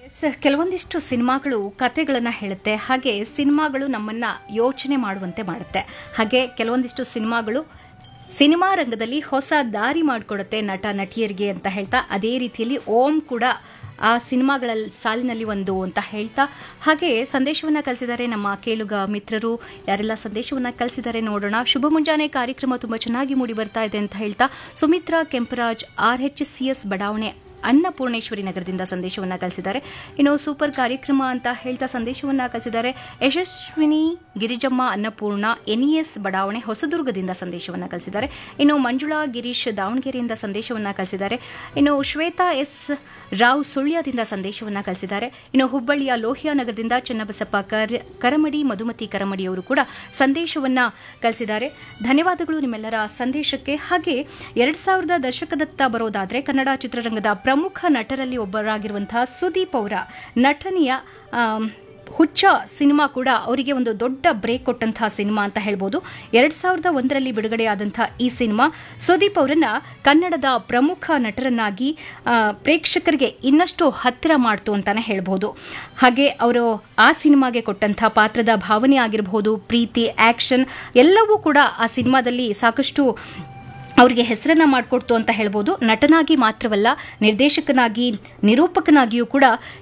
sir ಕೆಲವೊಂದಿಷ್ಟು ಸಿನಿಮಾಗಳು ಕತೆಗಳನ್ನು ಹೇಳುತ್ತೆ ಹಾಗೆ ಸಿನಿಮಾಗಳು ನಮ್ಮನ್ನ ಯೋಚನೆ ಮಾಡುವಂತೆ ಮಾಡುತ್ತೆ ಹಾಗೆ ಕೆಲವೊಂದಿಷ್ಟು ಸಿನಿಮಾಗಳು ಸಿನಿಮಾ ರಂಗದಲ್ಲಿ ಹೊಸ ದಾರಿ ಮಾಡಿಕೊಡುತ್ತೆ ನಟ ನಟಿಯರಿಗೆ ಅಂತ ಹೇಳ್ತಾ ಅದೇ ರೀತಿಯಲ್ಲಿ ಓಂ ಕೂಡ ಆ ಸಿನಿಮಾಗಳ ಸಾಲಿನಲ್ಲಿ ಒಂದು ಅಂತ ಹೇಳ್ತಾ ಹಾಗೆ ಸಂದೇಶವನ್ನ ಕಳಿಸಿದ್ದಾರೆ ನಮ್ಮ ಕೇಳುಗ ಮಿತ್ರರು ಯಾರೆಲ್ಲ ಸಂದೇಶವನ್ನ ಕಳಿಸಿದ್ದಾರೆ ನೋಡೋಣ ಶುಭ ಮುಂಜಾನೆ ಕಾರ್ಯಕ್ರಮ ತುಂಬಾ ಚೆನ್ನಾಗಿ ಮೂಡಿ ಬರ್ತಾ ಇದೆ ಅಂತ ಹೇಳ್ತಾ Sumitra Kemparaj R H C S ಬಡಾವಣೆ ಅನ್ನಪೂರ್ಣೇಶ್ವರಿ ನಗರದಿಂದ ಸಂದೇಶವನ್ನ ಕಳಿಸಿದ್ದಾರೆ ಇನ್ನು ಸೂಪರ್ ಕಾರ್ಯಕ್ರಮ ಅಂತ ಹೇಳ್ತಾ ಸಂದೇಶವನ್ನ ಕಳಿಸಿದ್ದಾರೆ ಯಶಸ್ವಿನಿ ಗಿರಿಜಮ್ಮ ಅನ್ನಪೂರ್ಣ ಎನ್ಇಎಸ್ ಬಡಾವಣೆ ಹೊಸದುರ್ಗದಿಂದ ಸಂದೇಶವನ್ನ ಕಳಿಸಿದ್ದಾರೆ ಇನ್ನು ಮಂಜುಳಾ ಗಿರೀಶ್ ದಾವಣಗೆರೆಯಿಂದ ಸಂದೇಶವನ್ನ ಕಳಿಸಿದ್ದಾರೆ ಇನ್ನು ಶ್ವೇತಾ ಎಸ್ ರಾವ್ ಸುಳ್ಯದಿಂದ ಸಂದೇಶವನ್ನ ಕಳಿಸಿದ್ದಾರೆ ಇನ್ನು ಹುಬ್ಬಳ್ಳಿಯ ಲೋಹಿಯಾ ನಗರದಿಂದ ಚನ್ನಬಸಪ್ಪ ಕರ್- ಕರಮಡಿ ಮಧುಮತಿ ಕರಮಡಿ ಅವರು ಕೂಡ ಸಂದೇಶವನ್ನ ಕಳಿಸಿದ್ದಾರೆ ಧನ್ಯವಾದಗಳು ನಿಮ್ಮೆಲ್ಲರ ಸಂದೇಶಕ್ಕೆ ಹಾಗೆ ಎರಡ್ ಸಾವಿರದ ದಶಕದತ್ತ ಬರೋದಾದ್ರೆ ಕನ್ನಡ ಚಿತ್ರರಂಗದ ಪ್ರಮುಖ ನಟರಲ್ಲಿ ಒಬ್ಬರಾಗಿರುವಂತಹ ಸುದೀಪ್ ಅವರ ನಟನೆಯ ಆಮ್, ಹುಚ್ಚ ಸಿನಿಮಾ ಕೂಡ ಅವರಿಗೆ ಒಂದು ದೊಡ್ಡ ಬ್ರೇಕ್ ಕೊಟ್ಟಂತಹ ಸಿನಿಮಾ ಅಂತ ಹೇಳ್ಬೋದು ಎರಡ್ ಸಾವಿರದ ಒಂದರಲ್ಲಿ ಬಿಡುಗಡೆಯಾದಂತಹ ಈ ಸಿನಿಮಾ ಸುದೀಪ್ ಅವರನ್ನ ಕನ್ನಡದ ಪ್ರಮುಖ ನಟರನ್ನಾಗಿ ಆ, ಪ್ರೇಕ್ಷಕರಿಗೆ ಇನ್ನಷ್ಟು ಹತ್ತಿರ ಮಾಡ್ತು ಅಂತಾನೆ ಹೇಳ್ಬೋದು ಹಾಗೆ ಅವರು ಆ ಸಿನಿಮಾಗೆ ಕೊಟ್ಟಂತಹ ಪಾತ್ರದ ಭಾವನೆ ಆಗಿರಬಹುದು ಪ್ರೀತಿ ಆಕ್ಷನ್ ಎಲ್ಲವೂ ಕೂಡ ಆ ಸಿನಿಮಾದಲ್ಲಿ ಸಾಕಷ್ಟು ಅವರಿಗೆ ಹೆಸರನ್ನ ಮಾಡಿಕೊಡ್ತು ಅಂತ ಹೇಳ್ಬೋದು ನಟನಾಗಿ ಮಾತ್ರವಲ್ಲ ನಿರ್ದೇಶಕನಾಗಿ ನಿರೂಪಕನಾಗಿಯೂ ಕೂಡ